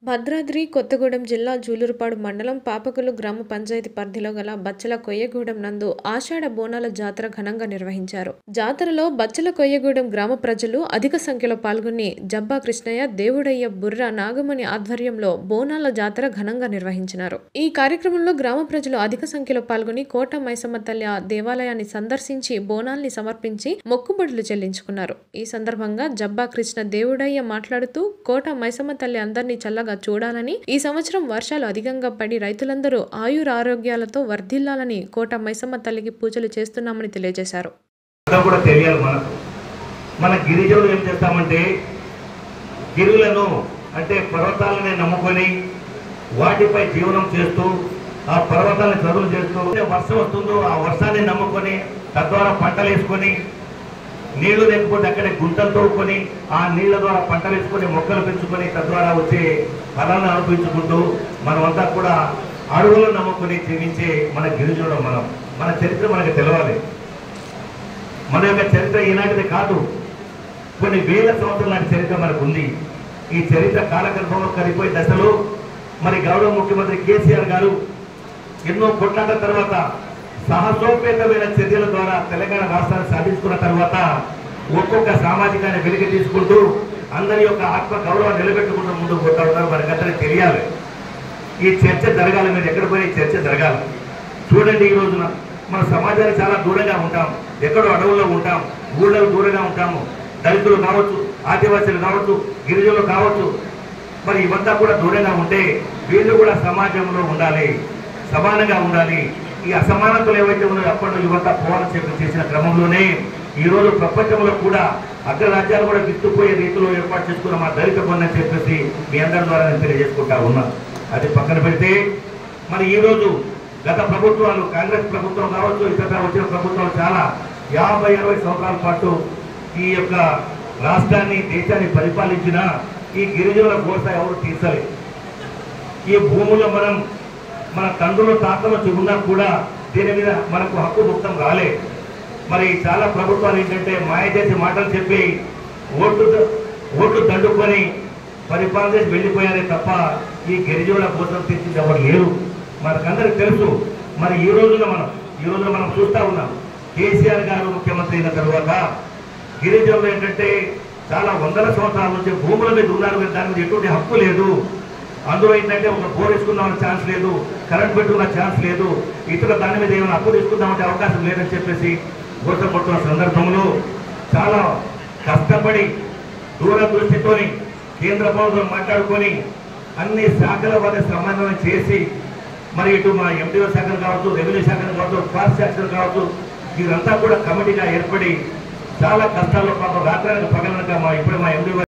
భద్రాద్రి కొత్తగూడెం జిల్లా జూలూరుపాడు మండలం పాపకులు గ్రామ పంచాయతీ పరిధిలో గల బచ్చల కొయ్యగూడెం నందు ఆషాఢ బోనాల జాతర ఘనంగా నిర్వహించారు జాతరలో బచ్చల కొయ్యగూడెం గ్రామ ప్రజలు అధిక సంఖ్యలో పాల్గొని జబ్బా కృష్ణయ్య దేవుడయ్య బుర్ర నాగమణి ఆధ్వర్యంలో బోనాల జాతర ఘనంగా నిర్వహించినారు ఈ కార్యక్రమంలో గ్రామ ప్రజలు అధిక సంఖ్యలో పాల్గొని కోట మైసమ్మ తల్లి ఆ దేవాలయాన్ని సందర్శించి బోనాల్ని సమర్పించి మొక్కుబడులు చెల్లించుకున్నారు ఈ సందర్భంగా జబ్బా కృష్ణ దేవుడయ్య మాట్లాడుతూ కోట మైసమ్మ తల్లి అందరినీ చల్లగా చూడాలని ఈ సంవత్సరం వర్షాలు అధికంగా పడి రైతులందరూ ఆయుర ఆరోగ్యాలతో వర్ధిల్లాలని కోట మైసమ్మ తల్లికి పూజలు చేస్తున్నామని తెలియజేశారు అంతా కూడా తెలియాలి మనకు మన గిరిజనులు ఏం చేస్తామంటే గిరులను అంటే పర్వతాలని నమ్ముకొని వాటిపై జీవనం చేస్తూ ఆ పర్వతాలను చదువు చేస్తూ ఏ వర్షం వస్తుందో ఆ వర్షాన్ని నమ్ముకొని తద్వారా పంటలు వేసుకొని నీళ్లు లేకపోతే అక్కడే గుంటలు తవ్వుకొని ఆ నీళ్ల ద్వారా పంటలు వేసుకొని మొక్కలు పెంచుకొని తద్వారా వచ్చే ఫలాలను అనుభవించుకుంటూ మనమంతా కూడా అడవులను నమ్ముకొని జీవించే మన గిరిజనుడు మనం మన చరిత్ర మనకు తెలవాలి మన యొక్క చరిత్ర ఈనాటిది కాదు కొన్ని వేల సంవత్సరాల నాటి చరిత్ర మనకు ఉంది ఈ చరిత్ర కాలగర్భంలో కలిపోయే దశలో మరి గౌరవ ముఖ్యమంత్రి కేసీఆర్ గారు ఎన్నో కొట్లాట తర్వాత సాహసోపేతమైన చర్యల ద్వారా తెలంగాణ రాష్ట్రాన్ని సాధించుకున్న తర్వాత ఒక్కొక్క సామాజికాన్ని వెలికి తీసుకుంటూ అందరి యొక్క ఆత్మ గౌరవాన్ని నిలబెట్టుకుంటూ ముందుకు పోతా ఉన్నారు మనకి అందరికీ తెలియాలి ఈ చర్చ జరగాలి మీరు ఎక్కడ పోయినా ఈ చర్చ జరగాలి చూడండి ఈ రోజున మన సమాజానికి చాలా దూరంగా ఉంటాం ఎక్కడో అడవుల్లో ఉంటాం ఊళ్ళలో దూరంగా ఉంటాము దళితులు కావచ్చు ఆదివాసీలు కావచ్చు గిరిజనులు కావచ్చు మరి ఇవంతా కూడా దూరంగా ఉంటే వీళ్ళు కూడా సమాజంలో ఉండాలి సమానంగా ఉండాలి ఈ అసమానతలు ఏవైతే ఉన్నాయో అప్పట్లో యువత పోరాటం చెప్పి చేసిన క్రమంలోనే ఈ రోజు ప్రపంచంలో కూడా అగ్రరాజ్యాలు కూడా విత్తుపోయే రీతిలో ఏర్పాటు చేసుకున్న మా దళిత బంధు అని చెప్పేసి మీ అందరి ద్వారా నేను తెలియజేసుకుంటా ఉన్నా అది పక్కన పెడితే మరి ఈ రోజు గత ప్రభుత్వాలు కాంగ్రెస్ ప్రభుత్వం కావచ్చు ఇతర వచ్చిన ప్రభుత్వాలు చాలా యాభై అరవై సంవత్సరాల పాటు ఈ యొక్క రాష్ట్రాన్ని దేశాన్ని పరిపాలించిన ఈ గిరిజనుల కోస ఎవరు తీర్చలే ఈ భూముల్లో మనం మన తండ్రులు తాతలు ఉన్నా కూడా దీని మీద మనకు హక్కు ముక్తం రాలే మరి చాలా ప్రభుత్వాలు ఏంటంటే మాయ చేసి మాటలు చెప్పి ఓట్లు ద- ఓట్లు దండుకొని పరిపాలన చేసి వెళ్ళిపోయారే తప్ప ఈ గిరిజనుల కోసం తెచ్చింది ఎవరు లేరు మనకందరికి తెలుసు మరి ఈ రోజున మనం ఈ రోజున మనం చూస్తా ఉన్నాం కేసీఆర్ గారు ముఖ్యమంత్రి అయిన తర్వాత గిరిజనులు ఏంటంటే చాలా వందల సంవత్సరాల నుంచి భూముల మీద ఉన్నారు కానీ దాని మీద ఎటువంటి హక్కు లేదు అందులో ఏంటంటే ఒక బోర్ వేసుకుందామని ఛాన్స్ లేదు కరెంట్ పెట్టుకున్న ఛాన్స్ లేదు ఇతర దాని మీద ఏమైనా అప్పు తీసుకుందామంటే అవకాశం లేదని చెప్పేసి గోసం కొట్టున్న సందర్భంలో చాలా కష్టపడి దూరదృష్టితోని కేంద్ర ప్రభుత్వం మాట్లాడుకొని అన్ని శాఖల వారి సమన్వయం చేసి మరి ఇటు మా ఎండిఓ శాఖలు కావచ్చు రెవెన్యూ శాఖలు కావచ్చు ఫారెస్ట్ శాఖలు కావచ్చు వీరంతా కూడా కమిటీగా ఏర్పడి చాలా కష్టాల్లో పాపం రాత్రానికి పగలనక మా ఇప్పుడు మా ఎండిఓ